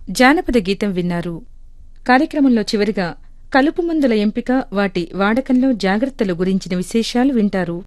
జానపద గీతం విన్నారు కార్యక్రమంలో చివరిగా కలుపు మందుల ఎంపిక వాటి వాడకంలో జాగ్రత్తల గురించిన విశేషాలు వింటారు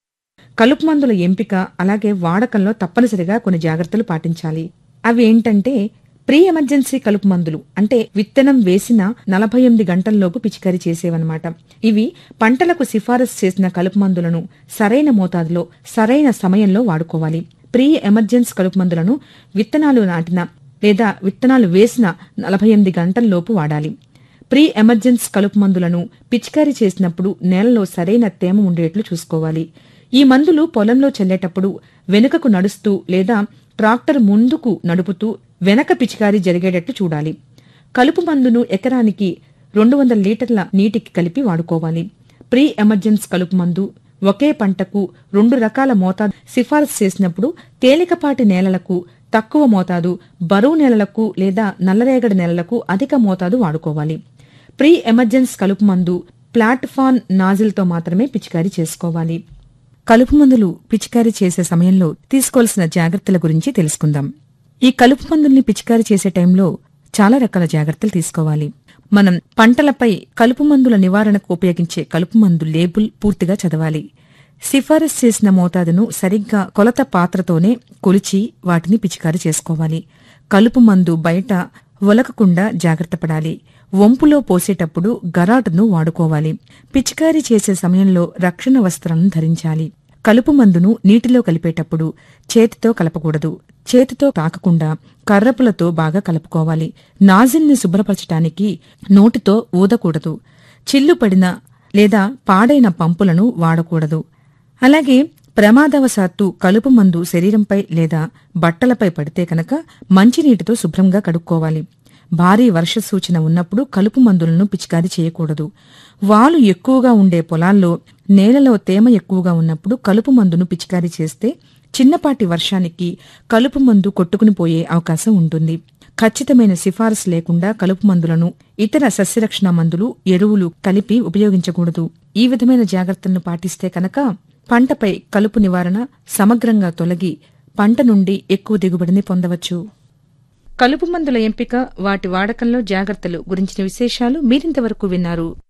కలుపు మందుల ఎంపిక అలాగే వాడకంలో తప్పనిసరిగా కొన్ని జాగ్రత్తలు పాటించాలి అవి ఏంటంటే ప్రీ ఎమర్జెన్సీ కలుపు మందులు అంటే విత్తనం వేసిన నలభై ఎనిమిది గంటల్లోపు పిచికారీ చేసేవన్నమాట ఇవి పంటలకు సిఫారసు చేసిన కలుపు మందులను సరైన మోతాదులో సరైన సమయంలో వాడుకోవాలి ప్రీ ఎమర్జెన్సీ కలుపు మందులను విత్తనాలు నాటిన లేదా విత్తనాలు వేసిన నలభై ఎనిమిది గంటల్లోపు వాడాలి ప్రీ ఎమర్జెన్సీ కలుపు మందులను పిచికారీ చేసినప్పుడు నేలలో సరైన తేమ ఉండేట్లు చూసుకోవాలి ఈ మందులు పొలంలో చల్లేటప్పుడు వెనుకకు నడుస్తూ లేదా ట్రాక్టర్ ముందుకు నడుపుతూ వెనక పిచికారీ జరిగేటట్లు చూడాలి కలుపు మందును ఎకరానికి రెండు వందల లీటర్ల నీటికి కలిపి వాడుకోవాలి ప్రీ ఎమర్జెన్సీ కలుపు మందు ఒకే పంటకు రెండు రకాల మోతాదు సిఫారసు చేసినప్పుడు తేలికపాటి నేలలకు తక్కువ మోతాదు బరువు నేలలకు లేదా నల్లరేగడి నేలలకు అధిక మోతాదు వాడుకోవాలి ప్రీ ఎమర్జెన్సీ కలుపు మందు ప్లాట్ఫామ్ నాజిల్తో మాత్రమే పిచికారీ చేసుకోవాలి కలుపు మందులు పిచికారీ చేసే సమయంలో తీసుకోవాల్సిన జాగ్రత్తల గురించి తెలుసుకుందాం ఈ కలుపు మందుల్ని పిచికారీ చేసే టైంలో చాలా రకాల జాగ్రత్తలు తీసుకోవాలి మనం పంటలపై కలుపు మందుల నివారణకు ఉపయోగించే కలుపు మందు లేబుల్ పూర్తిగా చదవాలి సిఫారసు చేసిన మోతాదును సరిగ్గా కొలత పాత్రతోనే కొలిచి వాటిని పిచికారీ చేసుకోవాలి కలుపు మందు బయట ఒలకకుండా జాగ్రత్త పడాలి వంపులో పోసేటప్పుడు గరాటును వాడుకోవాలి పిచికారీ చేసే సమయంలో రక్షణ వస్త్రాలను ధరించాలి కలుపు మందును నీటిలో కలిపేటప్పుడు చేతితో కలపకూడదు చేతితో తాకకుండా కర్రపులతో బాగా కలుపుకోవాలి నాజిల్ని శుభ్రపరచటానికి నోటితో ఊదకూడదు చిల్లు పడిన లేదా పాడైన పంపులను వాడకూడదు అలాగే ప్రమాదవశాత్తు కలుపు మందు శరీరంపై లేదా బట్టలపై పడితే కనుక మంచినీటితో శుభ్రంగా కడుక్కోవాలి భారీ వర్ష సూచన ఉన్నప్పుడు కలుపు మందులను పిచికారీ చేయకూడదు వాలు ఎక్కువగా ఉండే పొలాల్లో నేలలో తేమ ఎక్కువగా ఉన్నప్పుడు కలుపు మందును పిచికారీ చేస్తే చిన్నపాటి వర్షానికి కలుపు మందు కొట్టుకుని పోయే అవకాశం ఉంటుంది ఖచ్చితమైన సిఫారసు లేకుండా కలుపు మందులను ఇతర సస్యరక్షణ మందులు ఎరువులు కలిపి ఉపయోగించకూడదు ఈ విధమైన జాగ్రత్తలను పాటిస్తే కనుక పంటపై కలుపు నివారణ సమగ్రంగా తొలగి పంట నుండి ఎక్కువ దిగుబడిని పొందవచ్చు కలుపు మందుల ఎంపిక వాటి వాడకంలో జాగ్రత్తలు గురించిన విశేషాలు మీరింతవరకు విన్నారు